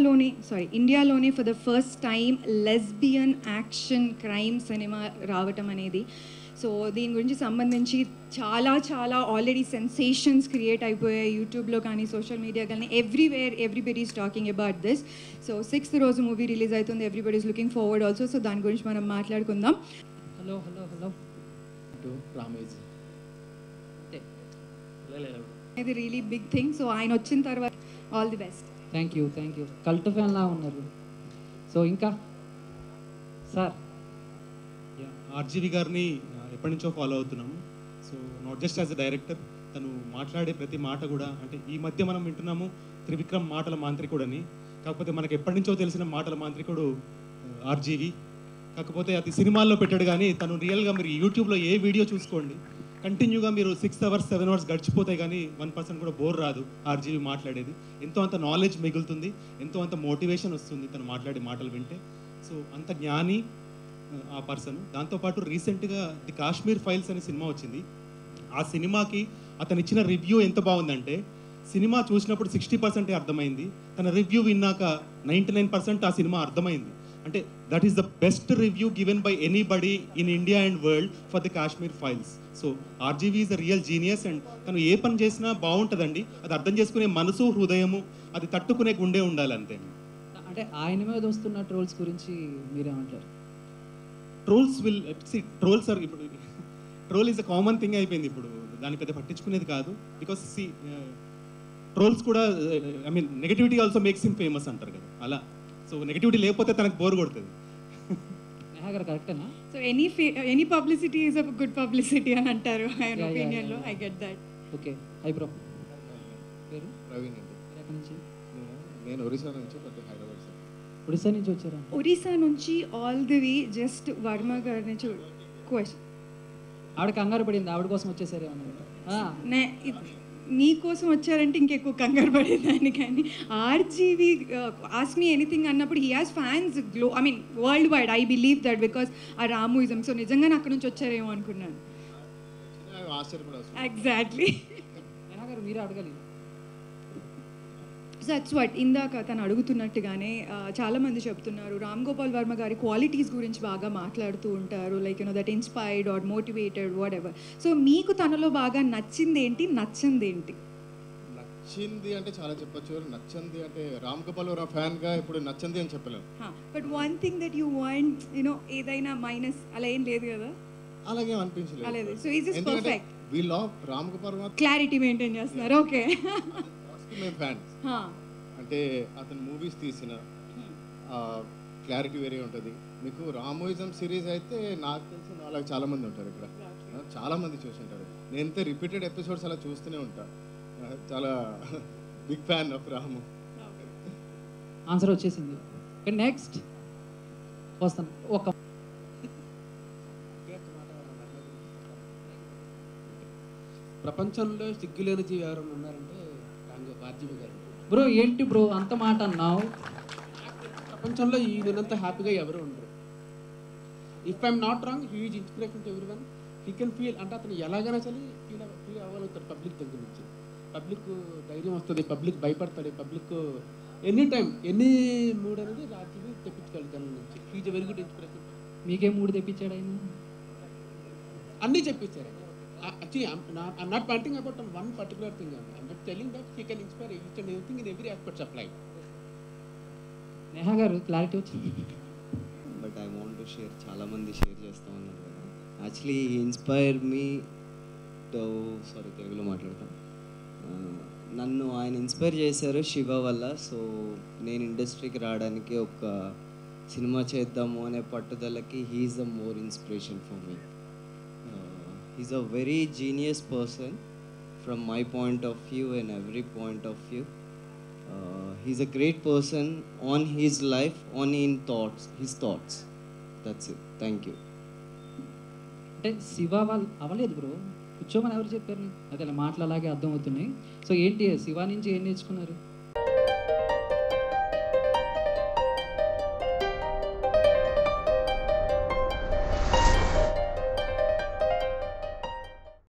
ఇండియాలోనే సారీ ఇండియాలోనే for the first time lesbian action crime cinema రావటం అనేది సో దీని గురించి సంబంధించి చాలా చాలా ఆల్రెడీ సెన్సేషన్స్ క్రియేట్ అయిపోయాయి యూట్యూబ్లో కానీ సోషల్ మీడియా కానీ everywhere everybody is talking about this so sixth రోజు మూవీ రిలీజ్ అవుతుంది everybody is looking forward also so దాని గురించి మనం మాట్లాడుకుందాం హలో హలో హలో టు రామేజ్ ఇది రియలీ బిగ్ థింగ్ సో ఆయన వచ్చిన తర్వాత all the best thank you thank you cult fan లా ఉన్నారు సో ఇంకా సార్ ఆర్జీవి గారిని ఆ, ఎప్పటి నుంచో ఫాలో అవుతున్నాము so not just as a director తను మాట్లాడే ప్రతి మాట కూడా అంటే ఈ మధ్య మనం వింటున్నాము త్రివిక్రమ్ మాటల మాంత్రికుడని కాకపోతే మనకు ఎప్పటి నుంచో తెలిసిన మాటల మాంత్రికుడు ఆర్జీవి కాకపోతే అది సినిమాల్లో పెట్టాడు కానీ తను రియల్గా మీరు యూట్యూబ్లో ఏ వీడియో చూసుకోండి కంటిన్యూగా మీరు సిక్స్ అవర్స్ సెవెన్ అవర్స్ గడిచిపోతాయి కానీ వన్ పర్సెంట్ కూడా బోర్ రాదు ఆర్జీవి మాట్లాడేది ఎంతో అంత నాలెడ్జ్ మిగులుతుంది ఎంతో అంత మోటివేషన్ వస్తుంది తను మాట్లాడే మాటలు వింటే సో అంత జ్ఞాని ఆ పర్సన్ దాంతోపాటు రీసెంట్గా ది కాశ్మీర్ ఫైల్స్ అనే సినిమా వచ్చింది ఆ సినిమాకి అతను ఇచ్చిన రివ్యూ ఎంత బాగుందంటే సినిమా చూసినప్పుడు సిక్స్టీ పర్సెంటే అర్థమైంది తన రివ్యూ విన్నాక నైంటీ నైన్ పర్సెంట్ ఆ సినిమా అర్థమైంది అంటే that is the best review given by anybody in India and world for the Kashmir files so RGV is the real genius and తను ఏ పని చేసినా బాగుంటుందండి అది అర్థం చేసుకునే మనసు హృదయము అది తట్టుకునే గుండె ఉండాలి అంతే అంటే ఆయన మీద వస్తున్న ట్రోల్స్ గురించి మీరేమంటారు trolls will see trolls are ఇప్పుడు troll is a common thing అయిపోయింది ఇప్పుడు దాన్ని పెద్ద పట్టించుకునేది కాదు బికాస్ సి ట్రోల్స్ కూడా I mean negativity also makes him famous అంటారు కదా అలా సో నెగటివిటీ లేకపోతే తనకు బోర్ కొడుతుంది నేహా గారు కరెక్టేనా so any any publicity is a good publicity అని అంటారు ఆయన Yeah, yeah, ఒపీనియన్లో yeah, I yeah. Get that okay hi bro పేరు ప్రవీణ్ అండి మీరు ఎక్కడి నుంచి నేను నేను ఒరిస్సా నుంచి బట్ హైదరాబాద్ సార్ ఒడిశా నుంచి వచ్చారా ఒరిస్సా నుంచి all the way just Varma గారి నుంచి క్వశ్చన్ ఆవిడ కంగారు పడింది ఆవిడ కోసం వచ్చేసారేమన్నమాట నే ఇది- నీ కోసం వచ్చారంటే ఇంకెక్కువ కంగారు పడేదాన్ని కానీ ఆర్జీవి ఆస్ మీ ఎనీథింగ్ అన్నప్పుడు he has fans glow I mean world wide I believe that because ఆ రామూయిజం సో నిజంగానే అక్కడ నుంచి వచ్చారేమో అనుకున్నాను ఆశ్చర్యపడే ఎగ్జాక్ట్లీ నేహా గారు మీరే అడగాలి సో దట్స్ వాట్ ఇందాక తను అడుగుతున్నట్టుగానే ఆ, చాలా మంది చెప్తున్నారు రామ్ గోపాల్ వర్మ గారి క్వాలిటీస్ గురించి బాగా మాట్లాడుతూ ఉంటారు like you know that inspired or motivated what so మీకు తనలో బాగా నచ్చింది ఏంటి నచ్చింది ఏంటి నచ్చింది అంటే చాలా చెప్పొచ్చు నచ్చింది అంటే రామ్ గోపాల్ వర్మ ఫ్యాన్ గా ఇప్పుడు నచ్చింది అని చెప్పలేము but one thing that you want you know ఏదైనా మైనస్ అలా ఏం లేదు కదా అలాగే అనిపించలేదు అలాగే. So is this ఎందుకంటే perfect? We love Ram Gopal Varma clarity maintain చేస్తున్నారు ఓకే మేము ఫ్యాన్స్ అంటే అతను మూవీస్ తీసిన క్లారిటీ వేరే ఉంటుంది మీకు రామోయిజం సిరీస్ అయితే నాకు తెలిసి నాలుగు చాలా మంది ఉంటారు ఇక్కడ ఆ, చాలా మంది చూసి ఉంటారు నేను అయితే రిపీటెడ్ ఎపిసోడ్స్ అలా చూస్తూనే ఉంటా ఆ, చాలా big fan of Ramu answer వచ్చేసింది నెక్స్ట్ వస్తాను ఒక ప్రపంచంలో సిగ్గులేని జీవి ఎవరైనా ఉన్నారంటే రాంగో ఆర్జీవి గారు బ్రో ఏంటి బ్రో అంత మాట అన్నావు ప్రపంచంలో ఈ వినంత హ్యాపీగా ఎవరు ఉండరు if I'm not wrong huge inspiration to everyone he can feel అంటే అతను ఎలాగైనా సరే ఫీల్ ఫీల్ అవ్వగలుగుతాడు పబ్లిక్ దగ్గర నుంచి పబ్లిక్ ధైర్యం వస్తుంది పబ్లిక్ భయపడతాడు public any time any mood అనేది రాత్రి తెప్పించగలరు జనం నుంచి హీజ్ వెరీ గుడ్ ఇన్స్పిరేషన్ మీకే మూడు తెప్పించాడు ఆయన అన్నీ చెప్పించారు I'm not pointing about one particular thing I'm not telling that he can inspire each and everything in every aspects of life Neha గారు క్లారిటీ వచ్చింది but I want to share చాలా మంది share చేస్తూ ఉన్నారు కదా actually inspire me to sorry తెలుగులో మాట్లాడతాం ఆ, నన్ను ఆయన ఇన్స్పైర్ చేశారు శివ వల్ల సో నేను ఇండస్ట్రీకి రావడానికి ఒక సినిమా చేద్దాము అనే పట్టుదలకి he's the more inspiration for me he's a very genius person from my point of view and every point of view uh, he's a great person on his life on in thoughts his thoughts that's it thank you అంటే శివ వాళ్ళు అవ్వలేదు bro కూర్చోమని ఎవరు చెప్పారు అదే మాటలు అలాగే అర్థం అవుతున్నాయి సో ఏంటి శివ నుంచి ఏం నేర్చుకున్నారు